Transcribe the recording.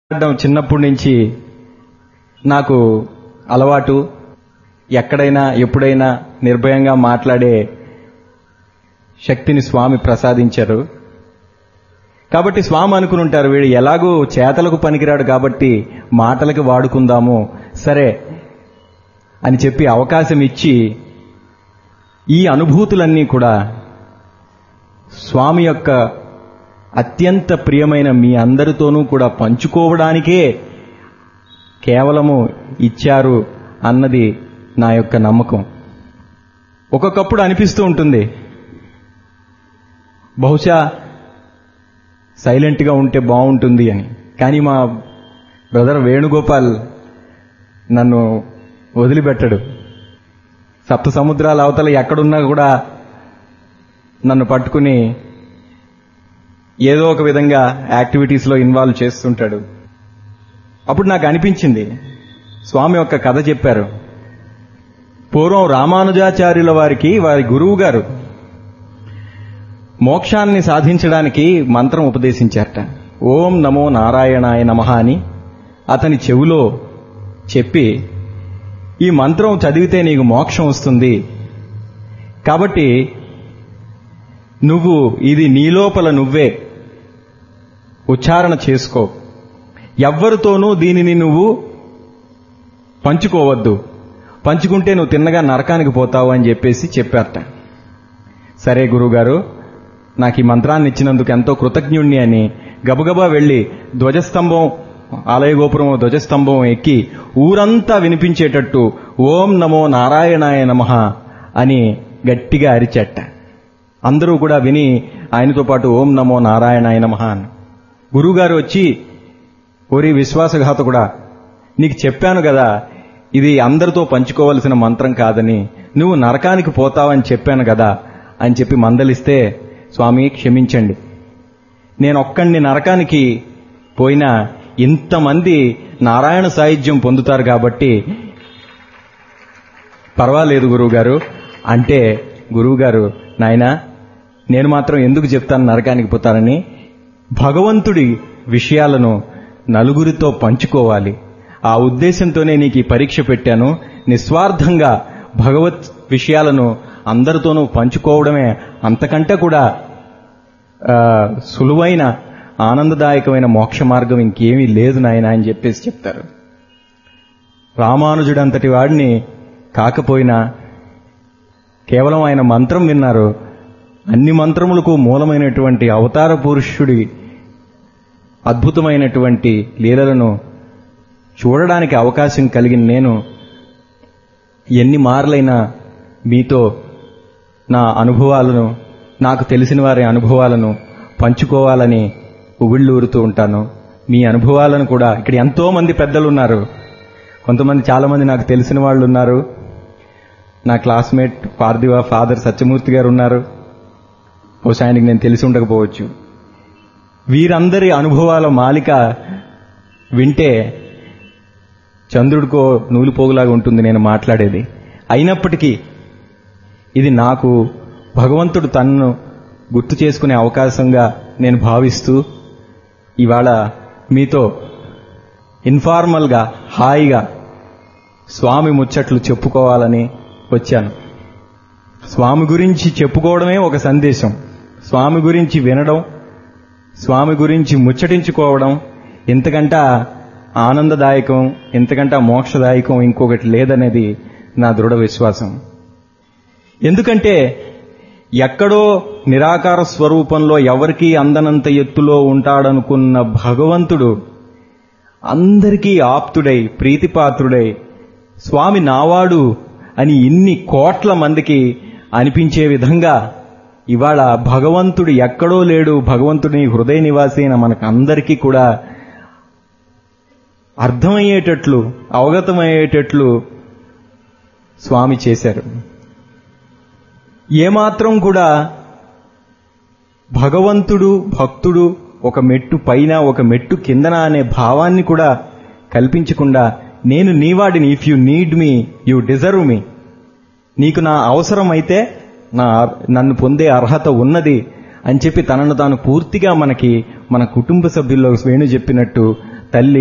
మాట్లాడడం చిన్నప్పటి నుంచి నాకు అలవాటు ఎక్కడైనా ఎప్పుడైనా నిర్భయంగా మాట్లాడే శక్తిని స్వామి ప్రసాదించారు కాబట్టి స్వామి అనుకుని ఉంటారు వీడు ఎలాగూ చేతలకు పనికిరాడు కాబట్టి మాటలకు వాడుకుందాము సరే అని చెప్పి అవకాశం ఇచ్చి ఈ అనుభూతులన్నీ కూడా స్వామి యొక్క అత్యంత ప్రియమైన మీ అందరితోనూ కూడా పంచుకోవడానికే కేవలము ఇచ్చారు అన్నది నా యొక్క నమ్మకం ఒక్కొక్కప్పుడు అనిపిస్తూ ఉంటుంది బహుశా సైలెంట్గా ఉంటే బాగుంటుంది అని కానీ మా బ్రదర్ వేణుగోపాల్ నన్ను వదిలిపెట్టడు సప్త సముద్రాల అవతల ఎక్కడున్నా కూడా నన్ను పట్టుకుని ఏదో ఒక విధంగా యాక్టివిటీస్లో ఇన్వాల్వ్ చేస్తుంటాడు అప్పుడు నాకు అనిపించింది స్వామి ఒక కథ చెప్పారు పూర్వం రామానుజాచార్యుల వారికి వారి గురువు గారు మోక్షాన్ని సాధించడానికి మంత్రం ఉపదేశించారట ఓం నమో నారాయణాయ నమ అని అతని చెవులో చెప్పి ఈ మంత్రం చదివితే నీకు మోక్షం వస్తుంది కాబట్టి నువ్వు ఇది నీలోపల నువ్వే ఉచ్చారణ చేసుకో ఎవ్వరితోనూ దీనిని నువ్వు పంచుకోవద్దు పంచుకుంటే నువ్వు తిన్నగా నరకానికి పోతావు అని చెప్పేసి చెప్పారట సరే గురువుగారు నాకు ఈ మంత్రాన్ని ఇచ్చినందుకు ఎంతో కృతజ్ఞుణ్ణి అని గబగబా వెళ్లి ధ్వజస్తంభం ఆలయ గోపురం ధ్వజస్తంభం ఎక్కి ఊరంతా వినిపించేటట్టు ఓం నమో నారాయణాయ నమ అని గట్టిగా అరిచెట్ట అందరూ కూడా విని ఆయనతో పాటు ఓం నమో నారాయణాయ నమ అని గురువుగారు వచ్చి ఓరి విశ్వాసఘాతకుడా నీకు చెప్పాను కదా ఇది అందరితో పంచుకోవలసిన మంత్రం కాదని నువ్వు నరకానికి పోతావని చెప్పాను కదా అని చెప్పి మందలిస్తే స్వామి క్షమించండి నేను ఒక్కడిని నరకానికి పోయినా ఇంతమంది నారాయణ సాహిత్యం పొందుతారు కాబట్టి పర్వాలేదు గురువుగారు అంటే గురువుగారు నాయన నేను మాత్రం ఎందుకు చెప్తాను నరకానికి పోతానని భగవంతుడి విషయాలను నలుగురితో పంచుకోవాలి ఆ ఉద్దేశంతోనే నీకు ఈ పరీక్ష పెట్టాను నిస్వార్థంగా భగవత్ విషయాలను అందరితోనూ పంచుకోవడమే అంతకంటే కూడా సులువైన ఆనందదాయకమైన మోక్ష మార్గం ఇంకేమీ లేదు నాయన అని చెప్పేసి చెప్తారు రామానుజుడంతటి వాడిని కాకపోయినా కేవలం ఆయన మంత్రం విన్నారు అన్ని మంత్రములకు మూలమైనటువంటి అవతార పురుషుడి అద్భుతమైనటువంటి లీలలను చూడడానికి అవకాశం కలిగిన నేను ఎన్ని మార్లైనా మీతో నా అనుభవాలను నాకు తెలిసిన వారి అనుభవాలను పంచుకోవాలని ఉబిళ్ళూరుతూ ఉంటాను మీ అనుభవాలను కూడా ఇక్కడ ఎంతో మంది పెద్దలు ఉన్నారు కొంతమంది చాలామంది నాకు తెలిసిన వాళ్ళు ఉన్నారు నా క్లాస్మేట్ పార్థివ ఫాదర్ సత్యమూర్తి గారు ఉన్నారు బహుశా ఆయనకి నేను తెలిసి ఉండకపోవచ్చు వీరందరి అనుభవాల మాలిక వింటే చంద్రుడికో నూలు పోగులాగా ఉంటుంది నేను మాట్లాడేది అయినప్పటికీ ఇది నాకు భగవంతుడు తనను గుర్తు చేసుకునే అవకాశంగా నేను భావిస్తూ ఇవాళ మీతో ఇన్ఫార్మల్గా హాయిగా స్వామి ముచ్చట్లు చెప్పుకోవాలని వచ్చాను స్వామి గురించి చెప్పుకోవడమే ఒక సందేశం స్వామి గురించి వినడం స్వామి గురించి ముచ్చటించుకోవడం ఇంతకంట ఆనందదాయకం ఇంతకంట మోక్షదాయకం ఇంకొకటి లేదనేది నా దృఢ విశ్వాసం ఎందుకంటే ఎక్కడో నిరాకార స్వరూపంలో ఎవరికీ అందనంత ఎత్తులో ఉంటాడనుకున్న భగవంతుడు అందరికీ ఆప్తుడై ప్రీతిపాత్రుడై స్వామి నావాడు అని ఇన్ని కోట్ల మందికి అనిపించే విధంగా ఇవాళ భగవంతుడు ఎక్కడో లేడు భగవంతుడి హృదయ నివాసి అయిన మనకందరికీ కూడా అర్థమయ్యేటట్లు అవగతమయ్యేటట్లు స్వామి చేశారు ఏమాత్రం కూడా భగవంతుడు భక్తుడు ఒక మెట్టు పైన ఒక మెట్టు కిందన అనే భావాన్ని కూడా కల్పించకుండా నేను నీవాడిని if you need me you deserve me నీకు నా అవసరం అయితే నా నన్ను పొందే అర్హత ఉన్నది అని చెప్పి తనను తాను పూర్తిగా మనకి మన కుటుంబ సభ్యుల్లో వేణు చెప్పినట్టు తల్లి